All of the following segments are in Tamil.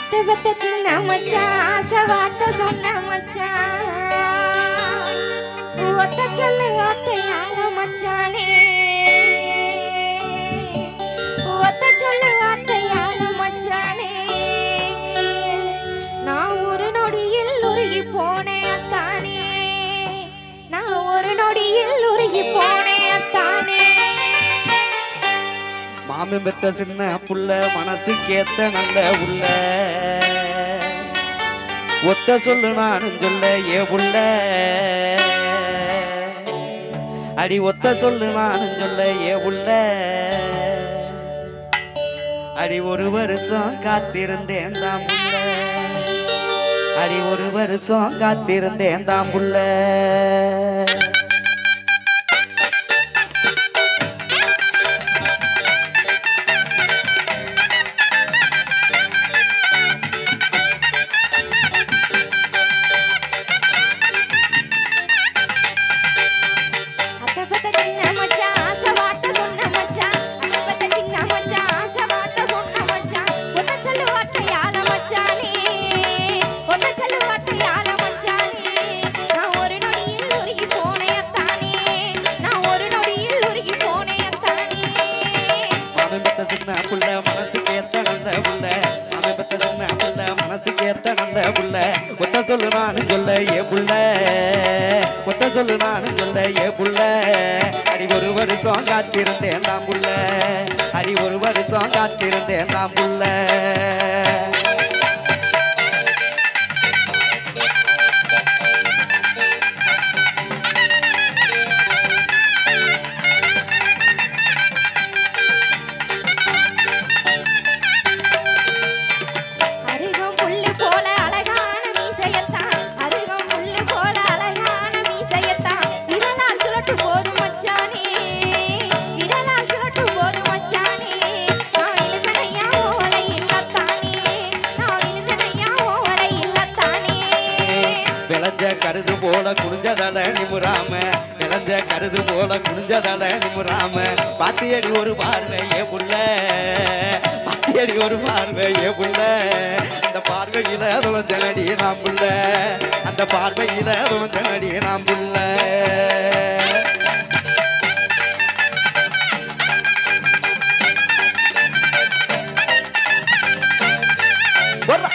அத்தை பத்த சின்ன மச்சான் ஆசை வார்த்தை சொன்ன மச்சான் ஒத்த சொல்லு வார்த்தையால மச்சானே ஒத்த சொல்லு வார்த்தையால மச்சானே நான் ஒரு நொடியில் உருகி போனேன் அத்தானே நான் ஒரு நொடியில் உருகி போனேன் அத்தானே மாமன் பெத்த சின்ன புள்ள மனசுக்கேத்த நல்ல உள்ள ஒத்த சொல்லு நானும் சொல்ல ஏ புள்ள அடி ஒத்த சொல்லு நானும் சொல்ல ஏ புள்ள அடி ஒரு வருஷம் காத்திருந்தேன் தான் புள்ள அடி ஒரு வருஷம் காத்திருந்தேன் தான் புள்ள அத்தை பத்த சின்ன மச்சான் ஆசை வார்த்தை சொன்ன மச்சான் அத்தை பத்த சின்ன மச்சான் ஆசை வார்த்தை சொன்ன மச்சான் ஒத்த சொல்லு வார்த்தையால மச்சானே ஒத்த சொல்லு வார்த்தையால மச்சானே நான் ஒரு நொடியில் உருகி போனேன் அத்தானே நான் ஒரு நொடியில் உருகி போனேன் அத்தானே அவன் பெத்த சின்ன புள்ள மனசுக்கு ஏத்த நல்ல புள்ள அவன் பெத்த சின்ன புள்ள மனசுக்கு ஏத்த நல்ல புள்ள ஒத்த சொல்லு நானும் சொல்ல ஏ புள்ள ஒத்த சொல்லு நானும் சொல்ல ஏ புள்ள அடி ஒரு வருஷம் காத்திருந்தேன் நான் புள்ள அடி ஒரு வருஷம் காத்திருந்தேன் நான் புள்ள அருகம் புல்லு போல அழகான மீசையத்தான் அருகம் புல்லு போல அழகான மீசையத்தான் விரலால் சுழட்டு போதும் மச்சானே விரலால் சுழட்டு போதும் மச்சானே நான் இழுத்தனையா ஓலை இல்லத்தானே நான் இழுத்தனையா ஓலை இல்லத்தானே விளைஞ்ச கருது போல குனிஞ்சதல நிமுறாம விளைஞ்ச கருது போல குனிஞ்சதல நிமுறாம பாத்தியடி ஒரு பார்வை ஏ புள்ள பாத்தியடி ஒரு பார்வை ஏ புள்ள அந்த பார்வையில துவஞ்சனடி நாம் புள்ள அந்த பார்வையில துவஞ்சனடி நாம் புள்ள வர்றா.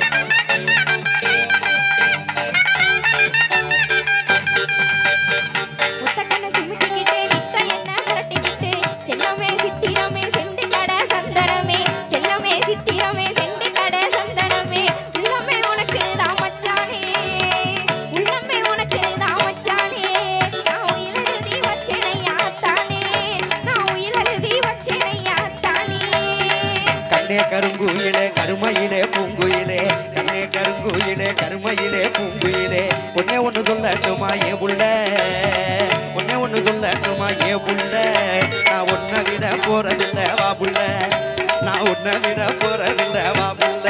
முத்தக்கண்ண சிமிட்டிக்கிட்டு நித்த என்ன மிரட்டிக்கிட்டு செல்லமே சித்திரமே செண்டு கடை சந்தனமே செல்லமே சித்திரமே செண்டு கடை சந்தனமே உள்ளமே உனக்கு தான் மச்சானே உள்ளமே உனக்கு தான் மச்சானே நான் உயிர் எழுதி வச்சேனையா தானே நான் உயிர் எழுதி வச்சேனையா தானே கண்ணே கருங்குயிலே கருமையிலே பூங்குயிலே கண்ணே கருங்குயிலே கருமையிலே பூங்குயிலே ஒன்னே ஒண்ணு சொல்லட்டுமா ஏ புள்ள ஒன்னே ஒண்ணு சொல்லட்டுமா ஏ புள்ள நான் உன்னை விட போறதில்ல வா புள்ள நான் உன்னை விட போறதில்ல வா புள்ள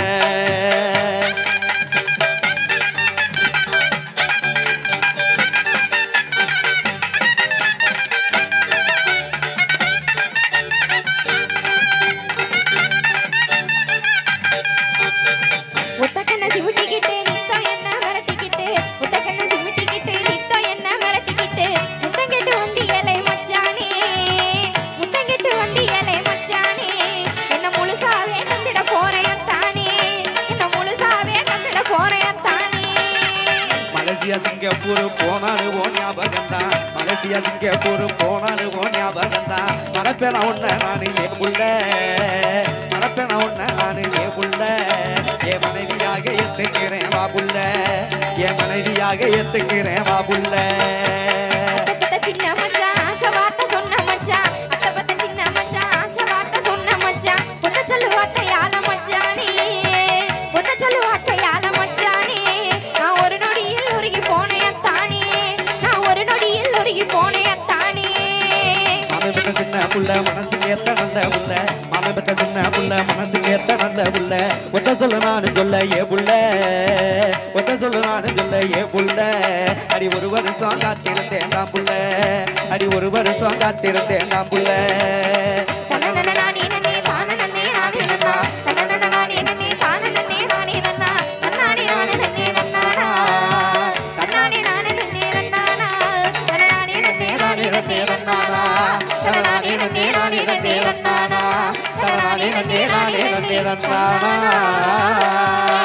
ஒத்தக்கண்ண சிமிட்டிக்கிட்டு நித்தோ என்ன மிரட்டிக்கிட்டு ஒத்தக்கண்ண சிமிட்டிக்கிட்டு நித்தோ என்ன மிரட்டிக்கிட்டு முத்தங்கிட்டு வண்டி இலை மச்சானே முத்தங்கிட்டு வண்டி இலை மச்சானே என்ன முழுசாவே தந்திட போறேன் தானே என்ன முழுசாவே தந்திட போறேன் தானே மலேசியா சிங்கப்பூர் போனாரு ஓ ஞாபகம் தான் மலேசியா சிங்கப்பூர் போனாரு ஓ ஞாபகம் தான் மறப்பேன உன்ன நானு ஏ புள்ள மறப்பேன உன்ன நானு ஏ புள்ள என் மனைவியாக ஏத்துக்கிறேன் வா புள்ள என் மனைவியாக ஏத்துக்கிறேன் வா புள்ள அத்தை பத்த சின்ன மச்சான் ஆசை வார்த்தை சொன்ன மச்சான் அத்தை பத்த சின்ன மச்சான் ஆசை வார்த்தை சொன்ன மச்சான் ஒத்த சொல்லு வார்த்தையால மச்சானே ஒத்த சொல்லு வார்த்தையால மச்சானே நான் ஒரு நொடியில் உருகி போனேன் தானே நான் ஒரு நொடியில் உருகி போனேன் தானே மாமன் பெத்த சின்ன புள்ள மனசுக்கு ஏத்த நல்ல புள்ள மாமன் பெத்த சின்ன புள்ள மனசுக்கு ஏத்த நல்ல புள்ள ஒத்த சொல்ல நானு சொல்ல ஏ புள்ள ஒத்த சொல்ல நானு சொல்ல ஏ புள்ள அடி ஒரு வருஷம் காத்திருந்தேன் நான் புள்ள அடி ஒரு வருஷம் காத்திருந்தேன் நான் புள்ள தனனன நானே நன்னே தானனன்னே நானே நன்னா தனனன நானே நன்னே தானனன்னே நானே நன்னே நன்னானா தனநானே நன்னே நானே நன்னே நன்னானா தனநானே நன்னே நானே நன்னே நன்னானா